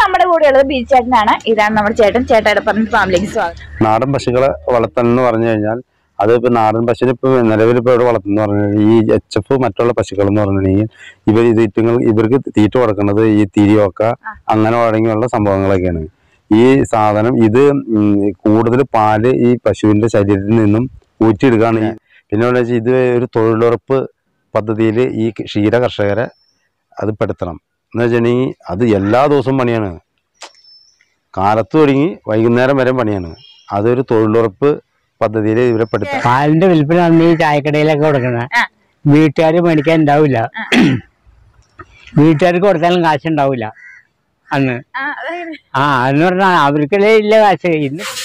നമ്മുടെ കൂടെ ഉള്ളത് ബി ചേട്ടനാണ് ഇതാണ് നമ്മുടെ ചേട്ടൻ ചേട്ടായുടെ പറഞ്ഞ ഫാമിലിക്ക് സ്വാഗതം നാടൻ പശുക്കളെ വളർത്തണം എന്ന് പറഞ്ഞു കഴിഞ്ഞാൽ അത് ഇപ്പൊ നാടൻ പശുവിനെ ഇപ്പൊ നിലവിൽ ഇപ്പൊ ഇവിടെ വളർത്തുന്ന പറഞ്ഞാൽ ഈ എച്ച് എഫ് മറ്റുള്ള പശുക്കൾ എന്ന് പറഞ്ഞിട്ടുണ്ടെങ്കിൽ ഇവർ ഇത് ഇറ്റുങ്ങൾ ഇവർക്ക് തീറ്റ കൊടുക്കുന്നത് ഈ തിരിയൊക്ക അങ്ങനെ തുടങ്ങിയുള്ള സംഭവങ്ങളൊക്കെയാണ് ഈ സാധനം ഇത് ഉം, കൂടുതൽ പാല് ഈ പശുവിന്റെ ശരീരത്തിൽ നിന്നും ഊറ്റിയെടുക്കുകയാണ് ഈ പിന്നെ എന്താ വെച്ചാൽ ഇത് ഒരു തൊഴിലുറപ്പ് പദ്ധതിയിൽ ഈ ക്ഷീര കർഷകരെ അത് പെടുത്തണം എന്ന് വെച്ചിട്ടുണ്ടെങ്കിൽ അത് എല്ലാ ദിവസവും പണിയാണ് കാലത്ത് തുടങ്ങി വൈകുന്നേരം വരെ പണിയാണ് അതൊരു തൊഴിലുറപ്പ് പദ്ധതിയിൽ ഇവരെ പെടുത്താം പാലിന്റെ വിൽപ്പന അന്ന് ഈ ചായക്കടയിലൊക്കെ കൊടുക്കുന്നത് ആ. വീട്ടുകാർ മേടിക്കാൻ ഉണ്ടാവില്ല വീട്ടുകാർക്ക് കൊടുത്താലും കാശ് ഉണ്ടാവില്ല അന്ന് ആ, അതായത് ആ എന്ന് പറഞ്ഞാൽ അവർക്കല്ലേ ഇല്ല കാശ് ഇന്ന്